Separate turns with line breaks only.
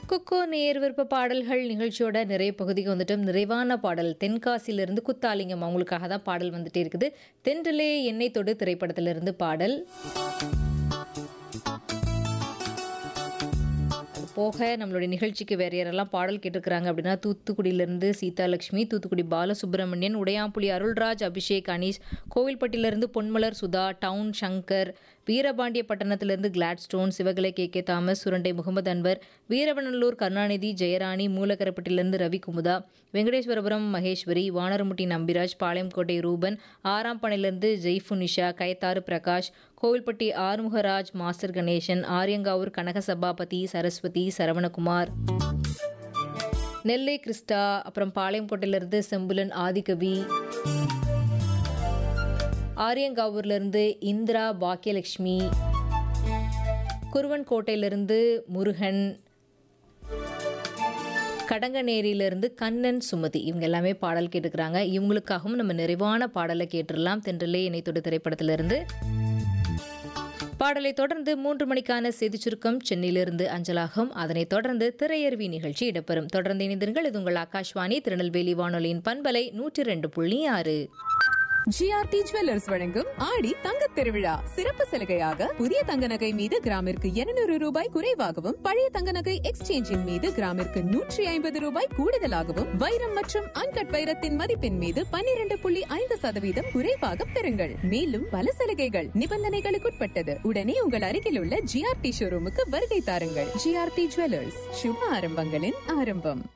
குக்கோ நேர் விருப்ப பாடல்கள் நிகழ்ச்சியோட நிறைய பகுதிக்கு வந்துட்டோம் நிறைவான பாடல் தென்காசியிலிருந்து குத்தாலிங்கம் அவங்களுக்காக தான் பாடல் வந்துட்டே இருக்குது தென்றலே எண்ணெய் தொடு திரைப்படத்திலிருந்து பாடல் அது போக நம்மளுடைய நிகழ்ச்சிக்கு வேற யாரெல்லாம் பாடல் கேட்டிருக்கிறாங்க அப்படின்னா தூத்துக்குடியிலேருந்து சீதாலட்சுமி தூத்துக்குடி பாலசுப்ரமணியன் உடையாம்புலி அருள்ராஜ் அபிஷேக் அனீஷ் கோவில்பட்டியிலிருந்து பொன்மலர் சுதா டவுன் சங்கர் வீரபாண்டிய பட்டணத்திலிருந்து Gladstone Sivakalai K K Thomas Surandai Mohammed Anwar Veeravanallur Karunanidhi Jeyarani மூலக்கரப்பட்டிலிருந்து ரவி குமுதா வெங்கடேஸ்வரபுரம் மகேஸ்வரி வானரமுட்டி நம்பிராஜ் பாளையங்கோட்டை ரூபன் ஆறாம் பனையிலிருந்து ஜெய்ஃபு நிஷா கைத்தாறு பிரகாஷ் கோவில்பட்டி ஆறுமுகராஜ் மாஸ்டர் கணேசன் ஆரியங்காவூர் கனக சபாபதி சரஸ்வதி சரவணகுமார் நெல்லை கிறிஸ்டா அப்புறம் பாளையங்கோட்டையிலிருந்து செம்புலன் ஆதிகவி ஆரியங்காவூர்லேருந்து இந்திரா பாக்கியலட்சுமி குருவன் கோட்டையிலிருந்து முருகன் கடங்கநேரியிலிருந்து கண்ணன் சுமதி இவங்க எல்லாமே பாடல் கேட்டுக்கிறாங்க இவங்களுக்காகவும் நம்ம நிறைவான பாடலை கேட்டுடலாம் தென்றலே இணைத்தொடு திரைப்படத்திலிருந்து பாடலை தொடர்ந்து மூன்று மணிக்கான செய்தி சுருக்கம் சென்னையிலிருந்து அஞ்சலாகும் அதனைத் தொடர்ந்து திரையருவி நிகழ்ச்சி இடம்பெறும் தொடர்ந்து இணைந்திருங்கள் இது உங்கள் ஆகாஷ்வாணி திருநெல்வேலி வானொலியின் பண்பலை நூற்றி ரெண்டு புள்ளி ஆறு
ஜிஆர்டி ஜுவல்லர்ஸ் வழங்கும் ஆடி தங்கத் திருவிழா சிறப்பு சலுகையாக புதிய தங்க நகை மீது கிராமிற்கு 200 ரூபாய் குறைவாகவும் பழைய தங்க நகை எக்ஸ்சேஞ்சின் மீது கிராமிற்கு நூற்றி ஐம்பது ரூபாய் கூடுதலாகவும் வைரம் மற்றும் அன்கட் வைரத்தின் மதிப்பின் மீது 12.5% புள்ளி ஐந்து சதவீதம் குறைவாக பெறுங்கள் மேலும் பல சலுகைகள் நிபந்தனைகளுக்குட்பட்டது உடனே உங்கள் அருகில் உள்ள ஜிஆர்டி ஷோரூமுக்கு வருகை தாருங்கள் ஜிஆர்டி ஜுவல்லர்ஸ் சுப ஆரம்பங்களின் ஆரம்பம்